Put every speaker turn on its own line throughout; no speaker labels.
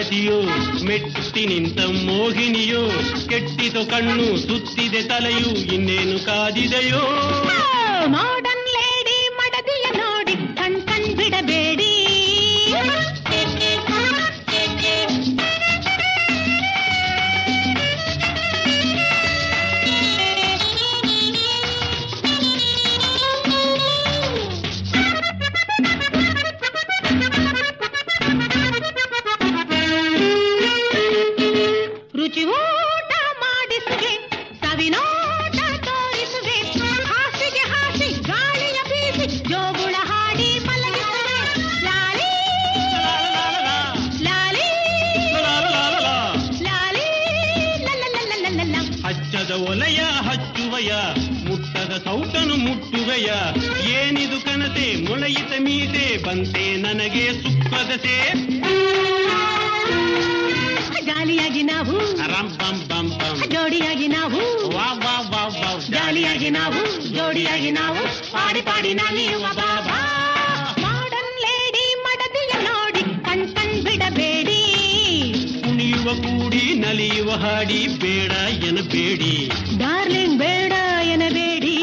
ಗೆಳತಿಯೋ ಮೆಟ್ಟಿ ನಿಂತ ಮೋಹಿನಿಯೋ ಕೆಟ್ಟಿತು ಕಣ್ಣು ಸುತ್ತಿದೆ ತಲೆಯು ಇನ್ನೇನು ಕಾದಿದೆಯೋ
ಮಾಡರ್ನ್ ಲೇಡಿ ಮಡದಿಯ ನೋಡಿ ಕಣ್ ಕಣ್ ಬಿಡಬೇಡಿ ರುಚಿ ಊಟ ಮಾಡಿಸುವೆ ಸವಿನೋಟ ತೋರಿಸುವೆ ಹಾಸಿಗೆ ಹಾಸಿ ಗಾಳಿಯ ಬೀಸಿ ಜೋಗುಳ ಹಾಡಿ ಮಲಗಿಸುವೆ ಲಾಲಿ ಲಾಲಿ ಲಾಲಿ ಲಲಲಲಲಲಲ.
ಹಚ್ಚದ ಒಲೆಯ ಹಚ್ಚುವಯ ಮುಟ್ಟದ ಸೌಟನು ಮುಟ್ಟುವೆಯ ಏನಿದು ಕನಸೆ ಮೊಳೆಯಿತ ಮೀಸೆ ಬಂತೆ ನನಗೆ ಸುಖದಸೆ
ಜಾಲಿಯಾಗಿ ನಾವು
ರಂ ಬಂ ಬಂ ಬಂ
ಜೋಡಿಯಾಗಿ ನಾವು
ವಾ ವಾ ವಾ ವಾ
ಜಾಲಿಯಾಗಿ ನಾವು ಜೋಡಿಯಾಗಿ ನಾವು ಪಾಡಿ ಪಾಡಿ ನಲಿಯುವ ಬಾಬಾ ಮಾಡರ್ನ್ ಲೇಡಿ ಮಡದಿಯ ನೋಡಿ ಕಣ್ ಕಣ್ ಬಿಡಬೇಡಿ
ಕುಣಿಯುವ ಕೂಡಿ ನಲಿಯುವ ಹಾಡಿ ಬೇಡ ಎನಬೇಡಿ
ಡಾರ್ಲಿಂಗ್ ಬೇಡ ಎನಬೇಡಿ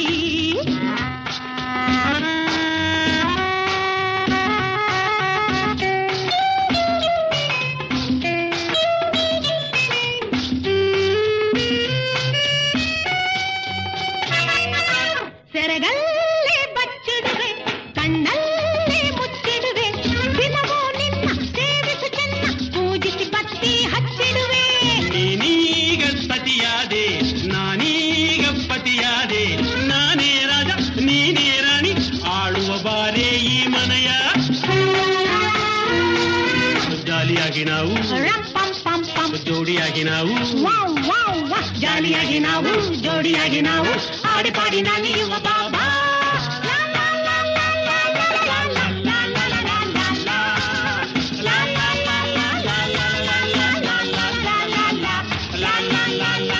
ಸೆರಗಲ್ಲೇ ಬಚ್ಚಿಡುವೆ ಕಣ್ಣಲ್ಲೇ ಮುಚ್ಚಿಡುವೆ ದಿನವೂ ನಿನ್ನ ಸೇವಿಸು ಚೆನ್ನ ಪೂಜಿಸಿ ಬತ್ತಿ ಹಚ್ಚಿಡುವೆ
ನೀನೀಗ ಸತಿಯಾದೆ ನಾನೀಗ ಪತಿಯಾದೆ ನಾನೇ ರಾಜ ನೀನೇ ರಾಣಿ ಆಳುವ ಬಾರೇ ಈ ಮನೆಯ ಜಾಲಿಯಾಗಿ ನಾವು
ರಂ ಪಂ ಪಂ ಪಂ
ಜೋಡಿಯಾಗಿ ನಾವು
ವಾವ್ ವಾವ್ ವಾಹ್ ಜಾಲಿಯಾಗಿ ನಾವು ಜೋಡಿಯಾಗಿ ನಾವು ಆಡಿ ಪಾಡಿ ನಲಿಯುವ ಬಾಬಾ ಲಾ, ಲಾ, ಲಾ, ಲಾ, ಲಾ, ಲಾ, ಲಾ, ಲಾ, ಲಾ, ಲಾ, ಲಾ, ಲಾ, ಲಾ. ಲಾ, ಲಾ, ಲಾ, ಲಾ, ಲಾ, ಲಾ, ಲಾ, ಲಾ, ಲಾ, ಲಾ, ಲಾ, ಲಾ, ಲಾ, ಲಾ, ಲಾ, ಲಾ.